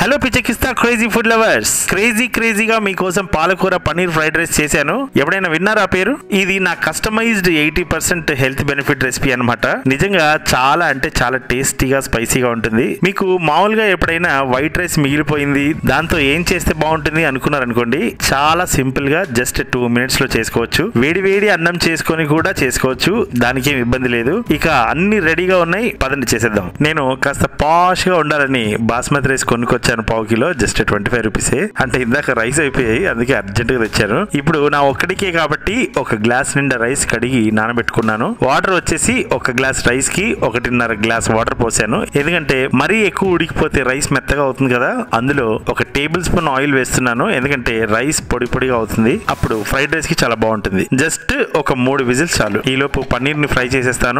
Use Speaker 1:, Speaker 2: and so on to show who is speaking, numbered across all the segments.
Speaker 1: hello పిచ్చకిస్తా crazy food lovers crazy క్రేజీగా మీకోసం పాలకూర పన్నీర్ ఫ్రైడ్ రైస్ చేశాను ఎప్పుడైనా విన్నారా ఆ పేరు ఇది నా customized eighty percent health benefit recipe అన్నమాట నిజంగా చాలా అంటే చాలా టేస్టీగా స్పైసీగా ఉంటుంది మీకు మామూలుగా ఎప్పుడైనా వైట్ రైస్ మిగిలిపోయింది దాంతో ఏం చేస్తే బాగుంటుంది అనుకున్నారనుకోండి చాలా సింపుల్ గా జస్ట్ టూ మినిట్స్ లో చేసుకోవచ్చు వేడి వేడి అన్నం చేసుకొని కూడా చేసుకోవచ్చు దానికి ఏం ఇబ్బంది లేదు ఇక అన్ని రెడీగా ఉన్నాయి పదండి చేసేద్దాం నేను కాస్త పాష్ గా ఉండాలని బాస్మతి రైస్ కొనుక్కొచ్చాను పావు kilo just twenty five rupees అంటే ఇందాక రైస్ అయిపోయాయి అందుకే అర్జెంట్ గా తెచ్చాను ఇప్పుడు నా ఒక్కడికే కాబట్టి ఒక గ్లాస్ నిండా రైస్ కడిగి నానబెట్టుకున్నాను వాటర్ వచ్చేసి ఒక గ్లాస్ రైస్ కి ఒకటిన్నర గ్లాస్ వాటర్ పోసాను ఎందుకంటే మరీ ఎక్కువ ఉడికిపోతే రైస్ మెత్తగా అవుతుంది కదా అందులో ఒక టేబుల్ స్పూన్ ఆయిల్ వేస్తున్నాను ఎందుకంటే రైస్ పొడి పొడిగా అవుతుంది అప్పుడు ఫ్రైడ్ రైస్ కి చాలా బాగుంటుంది జస్ట్ ఒక మూడు విజిల్స్ చాలు ఈలోపు పన్నీర్ ని ఫ్రై చేసేస్తాను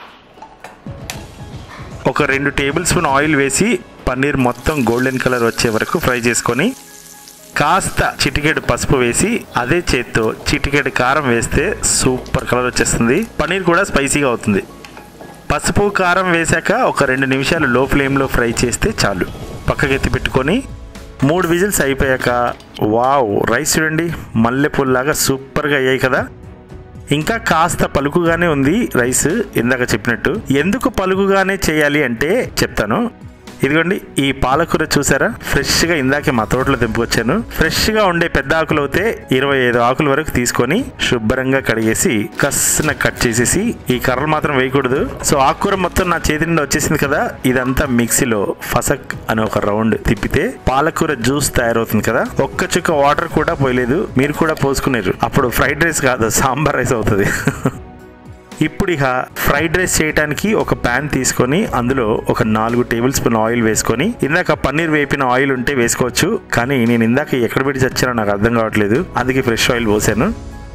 Speaker 1: ఒక రెండు టేబుల్ స్పూన్ ఆయిల్ వేసి పన్నీర్ మొత్తం గోల్డెన్ కలర్ వచ్చే వరకు ఫ్రై చేసుకొని కాస్త చిటికెడు పసుపు వేసి అదే చేత్తో చిటికెడు కారం వేస్తే సూపర్ కలర్ వచ్చేస్తుంది పన్నీర్ కూడా స్పైసీగా అవుతుంది పసుపు కారం వేశాక ఒక రెండు నిమిషాలు లో ఫ్లేమ్లో ఫ్రై చేస్తే చాలు పక్కకి ఎత్తి పెట్టుకొని మూడు విజిల్స్ అయిపోయాక వావ్ రైస్ చూడండి మల్లెపూల్లాగా సూపర్గా అయ్యాయి కదా ఇంకా కాస్త పలుకుగానే ఉంది రైస్ ఇందాక చెప్పినట్టు ఎందుకు పలుకుగానే చేయాలి అంటే చెప్తాను ఇదిగోండి ఈ పాలకూర చూసారా ఫ్రెష్ గా ఇందాకే మా తోటలో తెంపుకొచ్చాను ఫ్రెష్ గా ఉండే పెద్ద ఆకులు అయితే ఇరవై ఐదు ఆకుల వరకు తీసుకొని శుభ్రంగా కడిగేసి కస్సున కట్ చేసేసి ఈ కర్రలు మాత్రం వేయకూడదు సో ఆకుకూర మొత్తం నా చేతి నుండి వచ్చేసింది కదా ఇదంతా మిక్సీలో ఫసక్ అని ఒక రౌండ్ తిప్పితే పాలకూర జ్యూస్ తయారవుతుంది కదా ఒక్క చుక్క వాటర్ కూడా పోయలేదు మీరు కూడా పోసుకున్నారు అప్పుడు ఫ్రైడ్ రైస్ కాదు సాంబార్ రైస్ అవుతుంది ఇప్పుడు ఇక ఫ్రైడ్ రైస్ చేయడానికి ఒక ప్యాన్ తీసుకొని అందులో ఒక నాలుగు టేబుల్ స్పూన్ ఆయిల్ వేసుకొని ఇందాక పన్నీర్ వేపిన ఆయిల్ ఉంటే వేసుకోవచ్చు కానీ నేను ఇందాక ఎక్కడ పెట్టి చచ్చానో నాకు అర్థం కావట్లేదు అందుకే ఫ్రెష్ ఆయిల్ పోసాను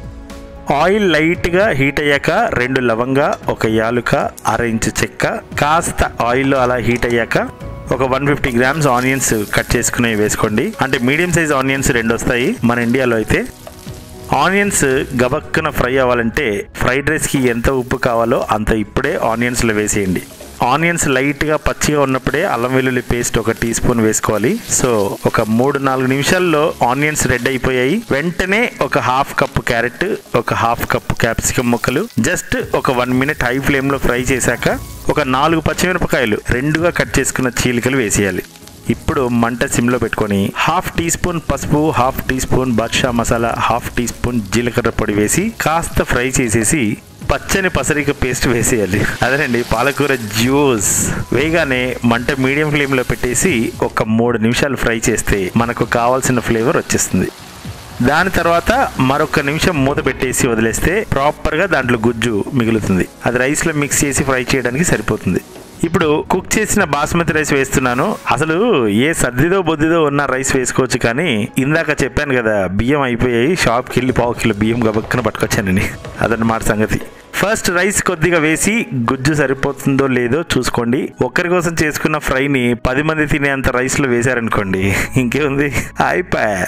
Speaker 1: ఆయిల్ లైట్గా హీట్ అయ్యాక రెండు లవంగా ఒక యాలుక అర ఇంచు చెక్క కాస్త ఆయిల్లో అలా హీట్ అయ్యాక ఒక one fifty grams onions cut చేసుకుని వేసుకోండి అంటే మీడియం సైజ్ ఆనియన్స్ రెండు వస్తాయి మన ఇండియాలో అయితే ఆనియన్స్ గబక్కన ఫ్రై అవ్వాలంటే ఫ్రైడ్ రైస్కి ఎంత ఉప్పు కావాలో అంత ఇప్పుడే ఆనియన్స్లో వేసేయండి ఆనియన్స్ లైట్గా పచ్చిగా ఉన్నప్పుడే అల్లం వెల్లుల్లి పేస్ట్ ఒక టీ స్పూన్ వేసుకోవాలి సో ఒక మూడు నాలుగు నిమిషాల్లో ఆనియన్స్ రెడ్ అయిపోయాయి వెంటనే ఒక హాఫ్ కప్ క్యారెట్ ఒక హాఫ్ కప్ క్యాప్సికమ్ ముక్కలు జస్ట్ ఒక వన్ మినిట్ హై ఫ్లేమ్లో ఫ్రై చేశాక ఒక నాలుగు పచ్చిమిరపకాయలు రెండుగా కట్ చేసుకున్న చీలికలు వేసేయాలి ఇప్పుడు మంట సిమ్లో పెట్టుకొని హాఫ్ టీ స్పూన్ పసుపు half teaspoon Badshah masala half teaspoon జీలకర్ర పొడి వేసి కాస్త ఫ్రై చేసేసి పచ్చని పసరిక పేస్ట్ వేసేయాలి అదేనండి పాలకూర జ్యూస్ వేగానే మంట మీడియం ఫ్లేమ్లో పెట్టేసి ఒక మూడు నిమిషాలు ఫ్రై చేస్తే మనకు కావాల్సిన ఫ్లేవర్ వచ్చేస్తుంది దాని తర్వాత మరొక నిమిషం మూత పెట్టేసి వదిలేస్తే ప్రాపర్గా దాంట్లో గుజ్జు మిగులుతుంది అది రైస్లో మిక్స్ చేసి ఫ్రై చేయడానికి సరిపోతుంది ఇప్పుడు కుక్ చేసిన బాస్మతి రైస్ వేస్తున్నాను అసలు ఏ సర్దిదో బొద్దిదో ఉన్న రైస్ వేసుకోవచ్చు కానీ ఇందాక చెప్పాను కదా బియ్యం అయిపోయాయి షాప్కి వెళ్ళి పావు కిలో బియ్యం గబక్కన పట్టుకొచ్చానని అదన్నమాట సంగతి ఫస్ట్ రైస్ కొద్దిగా వేసి గుజ్జు సరిపోతుందో లేదో చూసుకోండి ఒక్కరి కోసం చేసుకున్న ఫ్రైని పది మంది తినేంత రైస్లో వేశారనుకోండి ఇంకేముంది అయిపోయా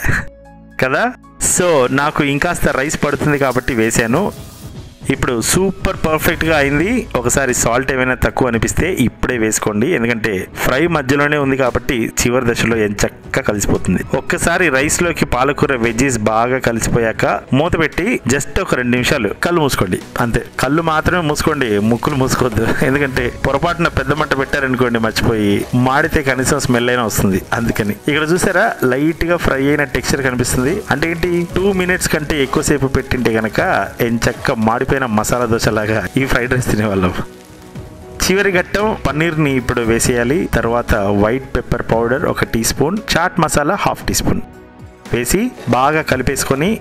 Speaker 1: కదా సో నాకు ఇంకాస్త రైస్ పడుతుంది కాబట్టి వేశాను ఇప్పుడు సూపర్ పర్ఫెక్ట్గా అయింది ఒకసారి సాల్ట్ ఏమైనా తక్కువ అనిపిస్తే ఇప్పుడే వేసుకోండి ఎందుకంటే ఫ్రై మధ్యలోనే ఉంది కాబట్టి చివరి దశలో ఎంచక్క కలిసిపోతుంది ఒక్కసారి రైస్లోకి పాలకూర వెజ్జెస్ బాగా కలిసిపోయాక మూత పెట్టి జస్ట్ ఒక రెండు నిమిషాలు కళ్ళు మూసుకోండి అంతే కళ్ళు మాత్రమే మూసుకోండి ముక్కులు మూసుకోవద్దు ఎందుకంటే పొరపాటున పెద్ద మంట పెట్టారనుకోండి మర్చిపోయి మాడితే కనీసం స్మెల్ అయినా వస్తుంది అందుకని ఇక్కడ చూసారా లైట్ గా ఫ్రై అయిన టెక్స్చర్ కనిపిస్తుంది అంటే ఏంటి టూ మినిట్స్ కంటే ఎక్కువసేపు పెట్టింటే గనక ఎంచక్క మాడిపోయిన మసాలా దోశ లాగా ఈ ఫ్రైడ్ రైస్ తినేవాళ్ళం చివరి ఘట్టం పన్నీర్ని ఇప్పుడు వేసేయాలి తర్వాత వైట్ పెప్పర్ పౌడర్ ఒక teaspoon chaat masala half teaspoon వేసి బాగా కలిపేసుకొని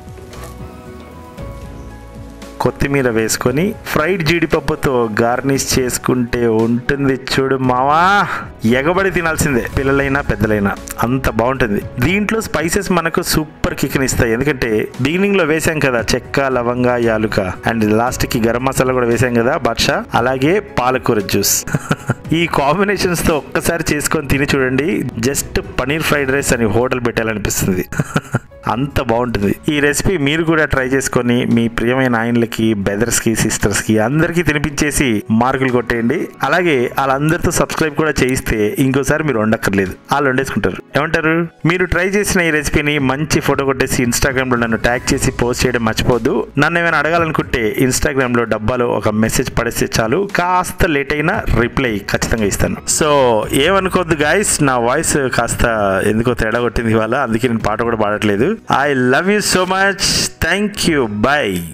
Speaker 1: కొత్తిమీర వేసుకొని ఫ్రైడ్ జీడిపప్పుతో గార్నిష్ చేసుకుంటే ఉంటుంది చూడు మావా ఎగబడి తినాల్సిందే పిల్లలైనా పెద్దలైనా అంత బాగుంటుంది దీంట్లో స్పైసెస్ మనకు సూపర్ కిక్ని ఇస్తాయి ఎందుకంటే బిగినింగ్ లో వేసాం కదా చెక్క లవంగా యాలుక అండ్ లాస్ట్ కి గరం మసాలా కూడా వేసాం కదా బాద్షా అలాగే పాలకూర జ్యూస్ ఈ కాంబినేషన్స్ తో ఒక్కసారి చేసుకొని తిని చూడండి జస్ట్ పనీర్ ఫ్రైడ్ రైస్ అని హోటల్ పెట్టాలనిపిస్తుంది అంత బాగుంటుంది ఈ రెసిపీ మీరు కూడా ట్రై చేసుకొని మీ ప్రియమైన ఆయనలకి బ్రదర్స్ కి సిస్టర్స్ కి అందరికీ తినిపించేసి మార్కులు కొట్టేయండి అలాగే వాళ్ళందరితో సబ్స్క్రైబ్ కూడా చేయిస్తే ఇంకోసారి మీరు వండక్కర్లేదు వాళ్ళు వండేసుకుంటారు ఏమంటారు మీరు ట్రై చేసిన ఈ రెసిపీని మంచి ఫోటో కొట్టేసి ఇన్స్టాగ్రామ్ లో నన్ను ట్యాగ్ చేసి పోస్ట్ చేయడం మర్చిపోద్దు నన్ను ఏమైనా అడగాలనుకుంటే ఇన్స్టాగ్రామ్ లో డబ్బాలో ఒక మెసేజ్ పడేస్తే చాలు కాస్త లేట్ అయినా రిప్లై ఖచ్చితంగా ఇస్తాను సో ఏమనుకోవద్దు గాయస్ నా వాయిస్ కాస్త ఎందుకో తేడా కొట్టింది ఇవాళ అందుకే నేను పాట కూడా పాడట్లేదు I love you so much thank you by